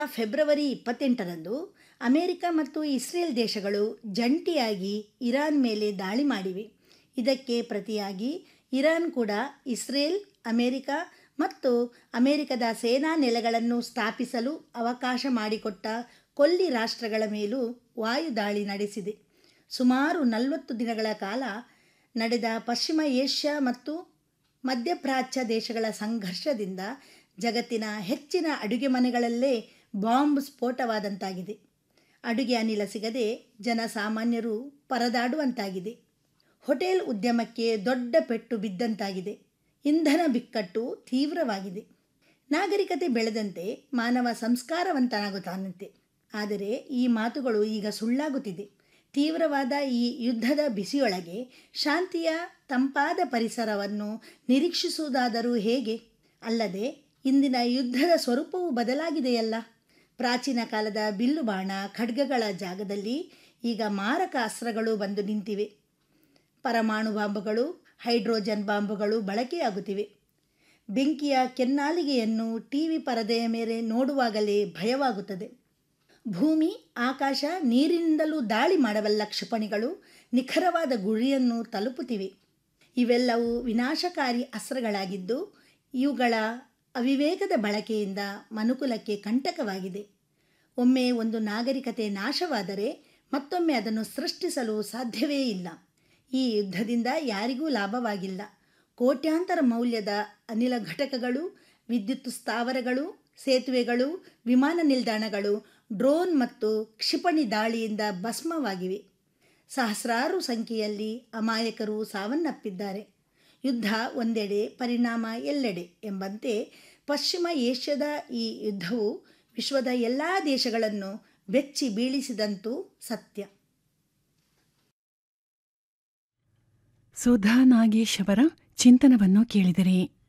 February ಇಪ್ಪತ್ತೆಂಟರಂದು America ಮತ್ತು Israel ದೇಶಗಳು ಜಂಟಿಯಾಗಿ ಇರಾನ್ ಮೇಲೆ ದಾಳಿ ಮಾಡಿವೆ ಇದಕ್ಕೆ ಪ್ರತಿಯಾಗಿ ಇರಾನ್ ಕೂಡ ಇಸ್ರೇಲ್ ಅಮೆರಿಕ ಮತ್ತು ಅಮೆರಿಕದ ಸೇನಾ ನೆಲೆಗಳನ್ನು ಸ್ಥಾಪಿಸಲು ಅವಕಾಶ ಮಾಡಿಕೊಟ್ಟ ಕೊಲ್ಲಿ ರಾಷ್ಟ್ರಗಳ ಮೇಲೂ ವಾಯುದಾಳಿ ನಡೆಸಿದೆ ಸುಮಾರು ನಲವತ್ತು ದಿನಗಳ ಕಾಲ ನಡೆದ ಪಶ್ಚಿಮ ಏಷ್ಯಾ ಮತ್ತು ಮಧ್ಯಪ್ರಾಚ್ಯ ದೇಶಗಳ ಸಂಘರ್ಷದಿಂದ ಜಗತ್ತಿನ ಹೆಚ್ಚಿನ ಅಡುಗೆ ಮನೆಗಳಲ್ಲೇ ಬಾಂಬ್ ಸ್ಫೋಟವಾದಂತಾಗಿದೆ ಅಡುಗೆ ಅನಿಲ ಸಿಗದೆ ಜನಸಾಮಾನ್ಯರು ಪರದಾಡುವಂತಾಗಿದೆ ಹೋಟೆಲ್ ಉದ್ಯಮಕ್ಕೆ ದೊಡ್ಡ ಪೆಟ್ಟು ಬಿದ್ದಂತಾಗಿದೆ ಇಂಧನ ಬಿಕ್ಕಟ್ಟು ತೀವ್ರವಾಗಿದೆ ನಾಗರಿಕತೆ ಬೆಳೆದಂತೆ ಮಾನವ ಸಂಸ್ಕಾರವಂತನಾಗುತ್ತಾನಂತೆ ಆದರೆ ಈ ಮಾತುಗಳು ಈಗ ಸುಳ್ಳಾಗುತ್ತಿದೆ ತೀವ್ರವಾದ ಈ ಯುದ್ಧದ ಬಿಸಿಯೊಳಗೆ ಶಾಂತಿಯ ತಂಪಾದ ಪರಿಸರವನ್ನು ನಿರೀಕ್ಷಿಸುವುದಾದರೂ ಹೇಗೆ ಅಲ್ಲದೆ ಇಂದಿನ ಯುದ್ಧದ ಸ್ವರೂಪವು ಬದಲಾಗಿದೆಯಲ್ಲ ಪ್ರಾಚೀನ ಕಾಲದ ಬಿಲ್ಲು ಬಾಣ ಖಡ್ಗಗಳ ಜಾಗದಲ್ಲಿ ಈಗ ಮಾರಕ ಅಸ್ತ್ರಗಳು ಬಂದು ನಿಂತಿವೆ ಪರಮಾಣು ಬಾಂಬುಗಳು ಹೈಡ್ರೋಜನ್ ಬಾಂಬುಗಳು ಬಳಕೆಯಾಗುತ್ತಿವೆ ಬೆಂಕಿಯ ಕೆನ್ನಾಲಿಗೆಯನ್ನು ಟಿ ವಿ ಪರದೆಯ ಮೇಲೆ ನೋಡುವಾಗಲೇ ಭಯವಾಗುತ್ತದೆ ಭೂಮಿ ಆಕಾಶ ನೀರಿನಿಂದಲೂ ದಾಳಿ ಮಾಡಬಲ್ಲ ಕ್ಷಿಪಣಿಗಳು ನಿಖರವಾದ ಗುರಿಯನ್ನು ತಲುಪುತ್ತಿವೆ ಇವೆಲ್ಲವೂ ವಿನಾಶಕಾರಿ ಅಸ್ತ್ರಗಳಾಗಿದ್ದು ಇವುಗಳ ಅವಿವೇಕದ ಬಳಕೆಯಿಂದ ಮನುಕುಲಕ್ಕೆ ಕಂಟಕವಾಗಿದೆ ಒಮ್ಮೆ ಒಂದು ನಾಗರಿಕತೆ ನಾಶವಾದರೆ ಮತ್ತೊಮ್ಮೆ ಅದನ್ನು ಸೃಷ್ಟಿಸಲು ಸಾಧ್ಯವೇ ಇಲ್ಲ ಈ ಯುದ್ಧದಿಂದ ಯಾರಿಗೂ ಲಾಭವಾಗಿಲ್ಲ ಕೋಟ್ಯಾಂತರ ಮೌಲ್ಯದ ಅನಿಲ ಘಟಕಗಳು ವಿದ್ಯುತ್ ಸ್ಥಾವರಗಳು ಸೇತುವೆಗಳು ವಿಮಾನ ನಿಲ್ದಾಣಗಳು ಡ್ರೋನ್ ಮತ್ತು ಕ್ಷಿಪಣಿ ದಾಳಿಯಿಂದ ಭಸ್ಮವಾಗಿವೆ ಸಹಸ್ರಾರು ಸಂಖ್ಯೆಯಲ್ಲಿ ಅಮಾಯಕರು ಸಾವನ್ನಪ್ಪಿದ್ದಾರೆ ಯುದ್ಧ ಒಂದೆಡೆ ಪರಿಣಾಮ ಎಲ್ಲೆಡೆ ಎಂಬಂತೆ ಪಶ್ಚಿಮ ಏಷ್ಯಾದ ಈ ಯುದ್ಧವು ವಿಶ್ವದ ಎಲ್ಲ ದೇಶಗಳನ್ನು ಬೆಚ್ಚಿ ಬೀಳಿಸಿದಂತೂ ಸತ್ಯ ಸುಧಾ ನಾಗೇಶ್ ಅವರ ಚಿಂತನವನ್ನು ಕೇಳಿದಿರಿ